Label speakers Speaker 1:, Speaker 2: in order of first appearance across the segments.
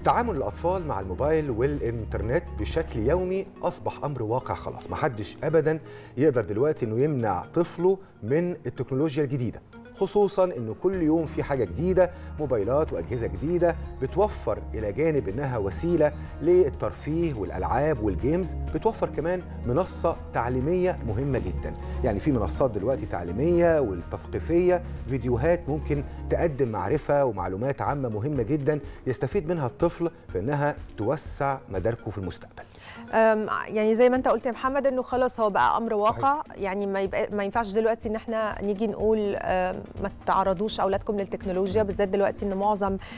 Speaker 1: تعامل الأطفال مع الموبايل والإنترنت بشكل يومي أصبح أمر واقع خلاص محدش أبدا يقدر دلوقتي أنه يمنع طفله من التكنولوجيا الجديدة خصوصا انه كل يوم في حاجه جديده موبايلات واجهزه جديده بتوفر الى جانب انها وسيله للترفيه والالعاب والجيمز بتوفر كمان منصه تعليميه مهمه جدا يعني في منصات دلوقتي تعليميه والتثقيفيه فيديوهات ممكن تقدم معرفه ومعلومات عامه مهمه جدا يستفيد منها الطفل في انها توسع مداركه في المستقبل
Speaker 2: أم، يعني زي ما انت قلت يا محمد انه خلاص هو بقى امر واقع يعني ما يبقى ما ينفعش دلوقتي ان احنا نيجي نقول أم، ما تعرضوش اولادكم للتكنولوجيا بالذات دلوقتي ان معظم أم،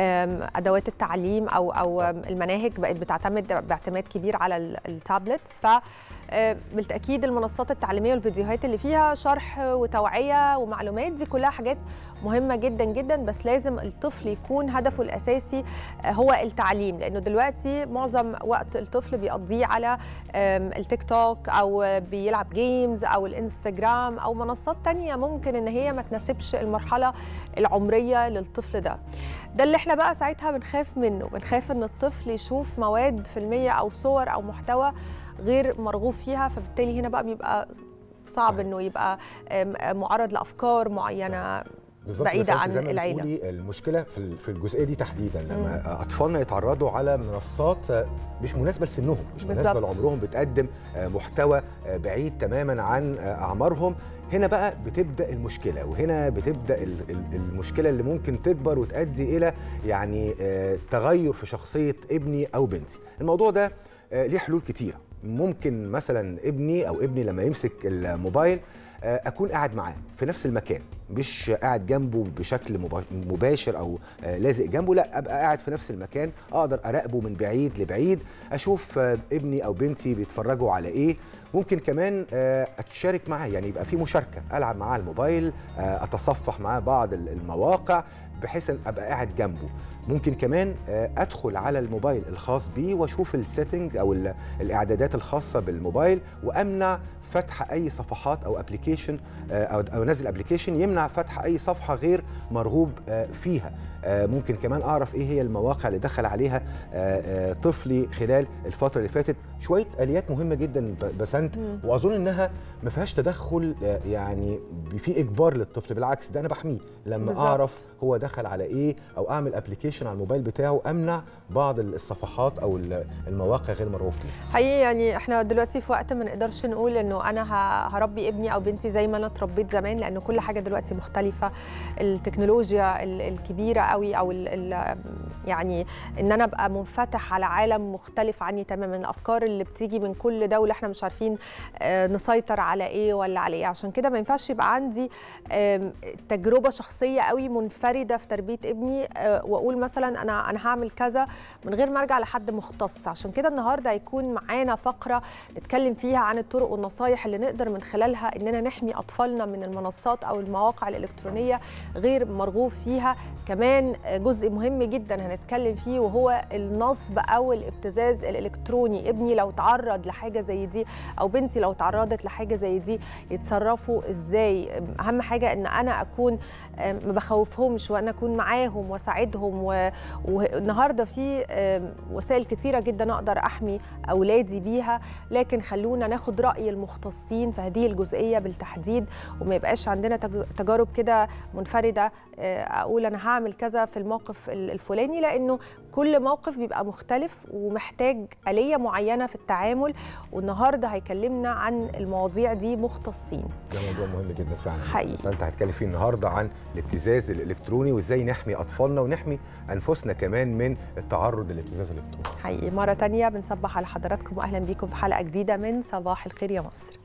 Speaker 2: ادوات التعليم او او المناهج بقت بتعتمد باعتماد كبير على ال- التابلتس ف أم، بالتاكيد المنصات التعليميه والفيديوهات اللي فيها شرح وتوعيه ومعلومات دي كلها حاجات مهمه جدا جدا بس لازم الطفل يكون هدفه الاساسي هو التعليم لانه دلوقتي معظم وقت الطفل بيقضيه على أم، التيك توك او بيلعب جيمز او الانستجرام او منصات تانية ممكن ان هي ما تناسبش المرحله العمريه للطفل ده ده اللي احنا بقى ساعتها بنخاف منه بنخاف ان الطفل يشوف مواد فيلميه او صور او محتوى غير مرغوب فيها فبالتالي هنا بقى بيبقى صعب انه يبقى أم، معرض لافكار معينه
Speaker 1: بالظبط
Speaker 2: بعيدة
Speaker 1: بس أنت
Speaker 2: عن
Speaker 1: زي ما
Speaker 2: العيلة.
Speaker 1: بتقولي المشكله في ال- في الجزئيه دي تحديدا لما اطفالنا يتعرضوا على منصات مش مناسبه لسنهم مش مناسبه
Speaker 2: بالظبط.
Speaker 1: لعمرهم بتقدم آه، محتوى آه، بعيد تماما عن آه، اعمارهم هنا بقى بتبدا المشكله وهنا بتبدا ال- ال- المشكله اللي ممكن تكبر وتؤدي الى يعني آه، تغير في شخصيه ابني او بنتي الموضوع ده آه، ليه حلول كتيره ممكن مثلا ابني او ابني لما يمسك الموبايل آه، اكون قاعد معاه في نفس المكان مش قاعد جنبه بشكل مبا- مباشر او آه، لازق جنبه لا ابقى قاعد في نفس المكان اقدر اراقبه من بعيد لبعيد اشوف آه، ابني او بنتي بيتفرجوا على ايه ممكن كمان آه، اتشارك معاه يعني يبقى في مشاركه العب معاه الموبايل آه، اتصفح معاه بعض ال- المواقع بحيث ان ابقى قاعد جنبه ممكن كمان آه، ادخل على الموبايل الخاص بيه واشوف السيتنج او ال- الاعدادات الخاصه بالموبايل وامنع فتح اي صفحات او ابلكيشن او او انزل ابلكيشن يمنع فتح اي صفحه غير مرغوب آه، فيها آه، ممكن كمان اعرف ايه هي المواقع اللي دخل عليها آه، آه، طفلي خلال الفتره اللي فاتت شويه اليات مهمه جدا ب- بسنت
Speaker 2: مم.
Speaker 1: واظن انها ما فيهاش تدخل آه، يعني في اجبار للطفل بالعكس ده انا بحميه لما
Speaker 2: بالظبط.
Speaker 1: اعرف هو دخل على ايه او اعمل ابلكيشن على الموبايل بتاعه امنع بعض الصفحات او ال- المواقع غير مرغوب فيها
Speaker 2: حقيقي يعني احنا دلوقتي في وقت ما نقدرش نقول انه انا ه- هربي ابني او بنتي زي ما انا اتربيت زمان لانه كل حاجه دلوقتي مختلفه التكنولوجيا ال- الكبيره قوي او ال ال يعني ان انا ابقى منفتح على عالم مختلف عني تماما الافكار اللي بتيجي من كل دوله احنا مش عارفين آه، نسيطر على ايه ولا على ايه عشان كده ما ينفعش يبقى عندي آم، تجربه شخصيه قوي منفرده في تربيه ابني آه، واقول مثلا انا انا هعمل كذا من غير ما ارجع لحد مختص عشان كده النهارده هيكون معانا فقره نتكلم فيها عن الطرق والنصايح اللي نقدر من خلالها اننا نحمي اطفالنا من المنصات او المواقع الالكترونيه غير مرغوب فيها كمان جزء مهم جدا هنتكلم فيه وهو النصب او الابتزاز الالكتروني ابني لو تعرض لحاجه زي دي او بنتي لو تعرضت لحاجه زي دي يتصرفوا ازاي اهم حاجه ان انا اكون آم، ما بخوفهمش وانا اكون معاهم واساعدهم و- والنهارده في آم، وسائل كتيره جدا اقدر احمي اولادي بيها لكن خلونا ناخد راي المختصين في هذه الجزئيه بالتحديد وما يبقاش عندنا تج- تجارب كده منفرده آه، اقول انا هعمل كذا في الموقف ال- الفلاني لانه كل موقف بيبقى مختلف ومحتاج آلية معينة في التعامل والنهارده هيكلمنا عن المواضيع دي مختصين
Speaker 1: ده موضوع مهم جدا فعلا
Speaker 2: حقيقي.
Speaker 1: بس انت هتكلم فيه النهارده عن الابتزاز الالكتروني وازاي نحمي اطفالنا ونحمي انفسنا كمان من التعرض للابتزاز الالكتروني
Speaker 2: حقيقي مرة تانية بنصبح على حضراتكم وأهلا بيكم في حلقة جديدة من صباح الخير يا مصر